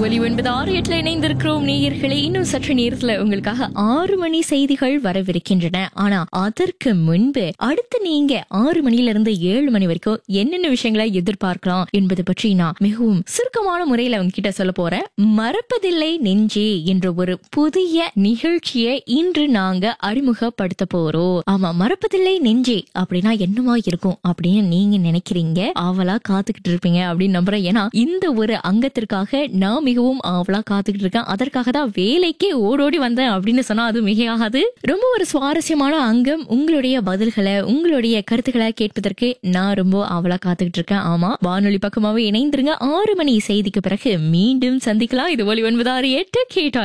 ஒலி ஒன்பது ஆறு எட்டுல இணைந்திருக்கிறோம் நேயர்களே இன்னும் சற்று நேரத்துல உங்களுக்காக ஆறு மணி செய்திகள் வரவிருக்கின்றன ஆனா அதற்கு முன்பு அடுத்து நீங்க ஆறு மணில இருந்து ஏழு மணி வரைக்கும் என்னென்ன விஷயங்களை எதிர்பார்க்கலாம் என்பது பற்றி நான் மிகவும் சுருக்கமான முறையில அவங்க கிட்ட சொல்ல போறேன் மறப்பதில்லை நெஞ்சே என்ற ஒரு புதிய நிகழ்ச்சியை இன்று நாங்க அறிமுகப்படுத்த போறோம் ஆமா மறப்பதில்லை நெஞ்சே அப்படின்னா என்னவா இருக்கும் அப்படின்னு நீங்க நினைக்கிறீங்க ஆவலா காத்துக்கிட்டு இருப்பீங்க அப்படின்னு நம்புறேன் ஏன்னா இந்த ஒரு அங்கத்திற்காக நான் மிகவும் ஆவலா காத்துக்கிட்டு இருக்கேன் அதற்காக தான் வேலைக்கே ஓடோடி வந்தேன் அப்படின்னு சொன்னா அது மிகையாகாது ரொம்ப ஒரு சுவாரஸ்யமான அங்கம் உங்களுடைய பதில்களை உங்களுடைய கருத்துக்களை கேட்பதற்கு நான் ரொம்ப ஆவலா காத்துக்கிட்டு இருக்கேன் ஆமா வானொலி பக்கமாவே இணைந்திருங்க ஆறு மணி செய்திக்கு பிறகு மீண்டும் சந்திக்கலாம் இது ஒலி ஒன்பது ஆறு எட்டு கேட்டா